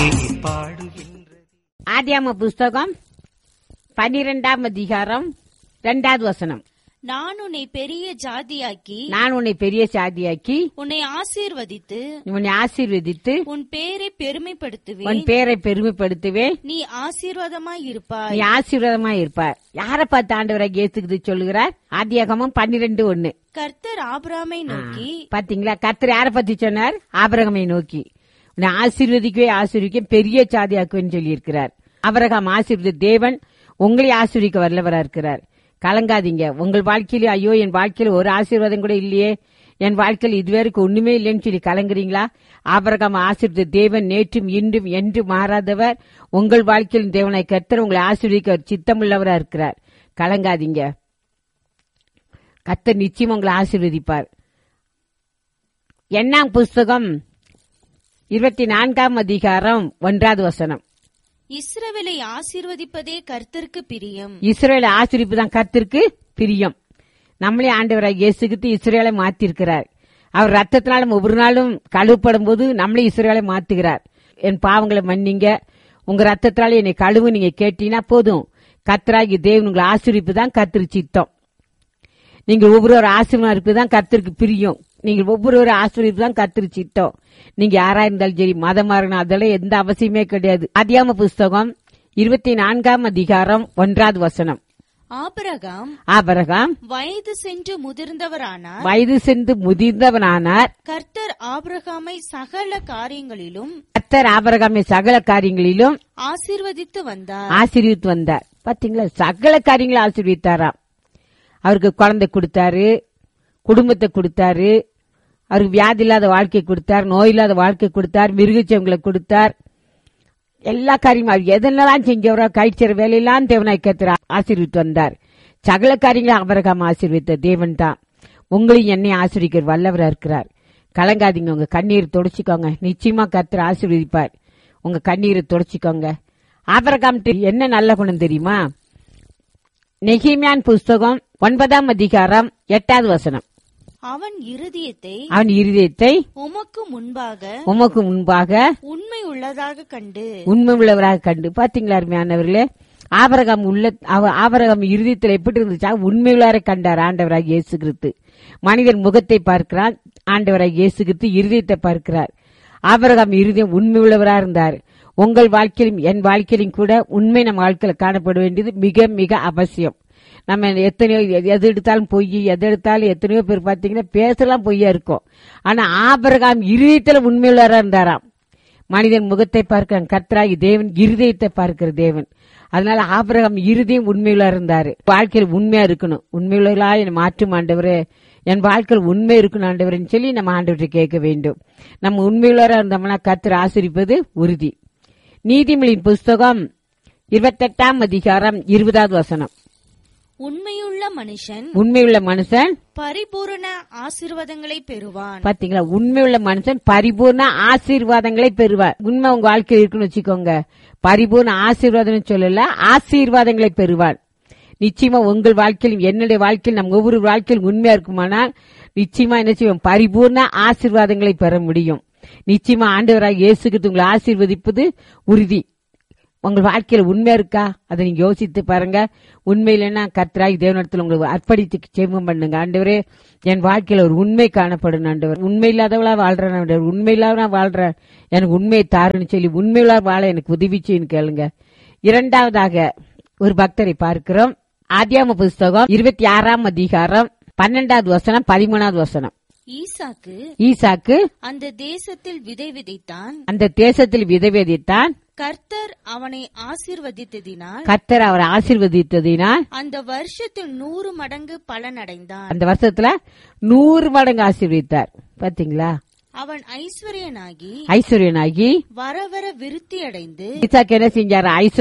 பாடுகின்றது ஆதியாம புஸ்தகம் பனிரெண்டாம் அதிகாரம் இரண்டாவது வசனம் நான் உன்னை பெரிய ஜாதியாக்கி நான் உன்னை பெரிய சாதியாக்கி உன்னை ஆசீர்வதித்து உன்னை ஆசீர்வதித்து உன் பேரை உன் பெருமைப்படுத்துவேன் பேரை பெருமைப்படுத்துவேன் நீ ஆசீர்வாதமாய் நீ இருப்பாய் ஆசீர்வாதமா இருப்பார் யாரை பார்த்து ஆண்டவராக இயேசுகிறது சொல்லுகிறார் ஆதியாகமம் பன்னிரெண்டு ஒண்ணு கர்த்தர் ஆபிராமை நோக்கி பாத்தீங்களா கர்த்தர் யாரை பத்தி சொன்னார் ஆபரகமை நோக்கி உன்னை ஆசீர்வதிக்கவே ஆசீர்வதிக்க பெரிய சாதியாக்குவேன்னு சொல்லி இருக்கிறார் ஆபரகம் ஆசீர்வதி தேவன் உங்களை ஆசீர்வதிக்க வல்லவரா இருக்கிறார் கலங்காதீங்க உங்கள் வாழ்க்கையில ஐயோ என் வாழ்க்கையில ஒரு ஆசீர்வாதம் கூட இல்லையே என் வாழ்க்கையில் இதுவரைக்கும் ஒண்ணுமே இல்லைன்னு சொல்லி கலங்குறீங்களா ஆபரகம் ஆசீர்வதி தேவன் நேற்றும் இன்றும் என்று மாறாதவர் உங்கள் வாழ்க்கையில் தேவனை கர்த்தர் உங்களை ஆசீர்வதிக்க அவர் சித்தமுள்ளவரா இருக்கிறார் கலங்காதீங்க கர்த்தர் நிச்சயம் உங்களை ஆசீர்வதிப்பார் எண்ணாம் புஸ்தகம் இருபத்தி நான்காம் அதிகாரம் ஒன்றாவது வசனம் இஸ்ரவேலை ஆசீர்வதிப்பதே கர்த்தருக்கு பிரியம் இஸ்ரேல் ஆசிரிப்பு தான் கர்த்தருக்கு பிரியம் நம்மளே ஆண்டவராக இயேசுகிட்டு இஸ்ரேலை மாத்திருக்கிறார் அவர் ரத்தத்தினால நம்ம ஒவ்வொரு நாளும் கழுவப்படும் போது நம்மளே இஸ்ரேலை மாத்துகிறார் என் பாவங்களை மன்னிங்க உங்க ரத்தத்தினால என்னை கழுவு நீங்க கேட்டீங்கன்னா போதும் கர்த்தராகி தேவன் உங்களை ஆசிரிப்பு தான் கர்த்தர் சித்தம் நீங்கள் ஒவ்வொரு ஆசீர்வாதம் இருக்குதான் கர்த்தருக்கு பிரியும் நீங்கள் ஒவ்வொரு ஆசிரியர் தான் கர்த்தர் சித்தம் நீங்க யாரா இருந்தாலும் சரி மதமா இருக்கணும் அதெல்லாம் எந்த அவசியமே கிடையாது அதியாம புஸ்தகம் இருபத்தி நான்காம் அதிகாரம் ஒன்றாவது வசனம் ஆபிரகாம் ஆபரகாம் வயது சென்று முதிர்ந்தவரானார் வயது சென்று முதிர்ந்தவனானார் கர்த்தர் ஆபிரகாமை சகல காரியங்களிலும் கர்த்தர் ஆபரகாமை சகல காரியங்களிலும் ஆசீர்வதித்து வந்தார் ஆசீர்வித்து வந்தார் பாத்தீங்களா சகல காரியங்களும் ஆசீர்வித்தாராம் அவருக்கு குழந்தை கொடுத்தாரு குடும்பத்தை கொடுத்தாரு அவருக்கு வியாதி இல்லாத வாழ்க்கை கொடுத்தார் நோய் இல்லாத வாழ்க்கை கொடுத்தார் மிருகச்சவங்களை கொடுத்தார் எல்லா காரியமும் அவர் எதெல்லாம் செஞ்சவரோ கைச்சற வேலையெல்லாம் தேவனாய் கத்திர ஆசீர்வித்து வந்தார் சகல காரியங்களும் அபரகாம் ஆசீர்வித்த தேவன் தான் உங்களையும் என்னை ஆசீர்விக்கிற வல்லவரா இருக்கிறார் கலங்காதீங்க உங்க கண்ணீர் தொடச்சிக்கோங்க நிச்சயமா கர்த்தர் ஆசீர்வதிப்பார் உங்க கண்ணீரை தொடச்சிக்கோங்க ஆபரகாம் என்ன நல்ல குணம் தெரியுமா நெகிமியான் புஸ்தகம் ஒன்பதாம் அதிகாரம் எட்டாவது வசனம் அவன் இருதயத்தை அவன் இருதயத்தை உமக்கு முன்பாக உமக்கு முன்பாக உண்மை உள்ளதாக கண்டு உண்மை உள்ளவராக கண்டு பாத்தீங்களா அருமையானவர்களே ஆபரகம் உள்ள அவ- ஆபரகம் இருதயத்தில் எப்படி இருந்துச்சா உண்மை உள்ளவரை கண்டார் ஆண்டவராக இயேசு கிறிஸ்து மனிதன் முகத்தை பார்க்கிறான் ஆண்டவராக இயேசு கிறிஸ்து இருதயத்தை பார்க்கிறார் ஆபரகம் இருதயம் உண்மை உள்ளவரா இருந்தார் உங்கள் வாழ்க்கையிலும் என் வாழ்க்கையிலும் கூட உண்மை நம்ம வாழ்க்கையில காணப்பட வேண்டியது மிக மிக அவசியம் நம்ம எத்தனையோ எது எது எடுத்தாலும் பொய் எது எடுத்தாலும் எத்தனையோ பேர் பாத்தீங்கன்னா பேசலாம் பொய்யா இருக்கும் ஆனா ஆபரகாம் இருதயத்துல உண்மையுள்ளவரா இருந்தாராம் மனிதன் முகத்தை பார்க்க கர்த்தராகி தேவன் இருதயத்தை பார்க்கிற தேவன் அதனால ஆபிரகாம் இருதயம் உண்மையுள்ள இருந்தாரு வாழ்க்கையில் உண்மையா இருக்கணும் உண்மையுள்ளா என்னை மாற்றும் ஆண்டவரே என் வாழ்க்கையில் உண்மை இருக்கணும் ஆண்டவரேன்னு சொல்லி நம்ம ஆண்டவர்கிட்ட கேட்க வேண்டும் நம்ம உண்மையுள்ளவரா இருந்தோம்னா கர்த்தர் ஆசிரிப்பது உறுதி நீதிமொழியின் புஸ்தகம் இருபத்தெட்டாம் அதிகாரம் இருபதாவது வசனம் உண்மையுள்ள மனுஷன் உண்மையுள்ள மனுஷன் பரிபூரண ஆசீர்வாதங்களை பெறுவான் பாத்தீங்களா உண்மையுள்ள மனுஷன் பரிபூர்ண ஆசீர்வாதங்களை பெறுவார் உண்மை உங்க வாழ்க்கையில் இருக்குன்னு வச்சுக்கோங்க பரிபூர்ண ஆசீர்வாதம் சொல்லல ஆசீர்வாதங்களை பெறுவார் நிச்சயமா உங்கள் வாழ்க்கையிலும் என்னுடைய வாழ்க்கையில் நம் ஒவ்வொரு வாழ்க்கையில் உண்மையா இருக்குமானால் நிச்சயமா என்ன செய்வோம் பரிபூர்ண ஆசீர்வாதங்களை பெற முடியும் நிச்சயமா ஆண்டவராக இயேசுக்கு உங்களை ஆசீர்வதிப்பது உறுதி உங்கள் வாழ்க்கையில உண்மை இருக்கா அதை நீங்க யோசித்து பாருங்க உண்மையிலன்னா கர்த்தராகி தேவனிடத்தில் உங்களுக்கு அர்ப்பணித்து சேமம் பண்ணுங்க ஆண்டவரே என் வாழ்க்கையில ஒரு உண்மை காணப்படும் ஆண்டவர் உண்மை இல்லாதவளா வாழ்றேன் ஆண்டவர் உண்மை இல்லாத வாழ்றேன் எனக்கு உண்மையை தாருன்னு சொல்லி உண்மையில்லா வாழ எனக்கு உதவி செய்யுன்னு கேளுங்க இரண்டாவதாக ஒரு பக்தரை பார்க்கிறோம் ஆதியாம புஸ்தகம் இருபத்தி ஆறாம் அதிகாரம் பன்னெண்டாவது வசனம் பதிமூணாவது வசனம் ஈசாக்கு ஈசாக்கு அந்த தேசத்தில் விதை விதைத்தான் அந்த தேசத்தில் விதவேதித்தான் கர்த்தர் அவனை ஆசீர்வதித்ததினால் கர்த்தர் அவரை ஆசீர்வதித்ததினால் அந்த வருஷத்தில் நூறு மடங்கு பலனடைந்தான் அந்த வருஷத்துல நூறு மடங்கு ஆசீர்வதித்தார் பாத்தீங்களா அவன் ஐஸ்வர்யனாகி ஐஸ்வர்யனாகி வர வர விருத்தி அடைந்து ஈசாக்கு என்ன செஞ்சாரு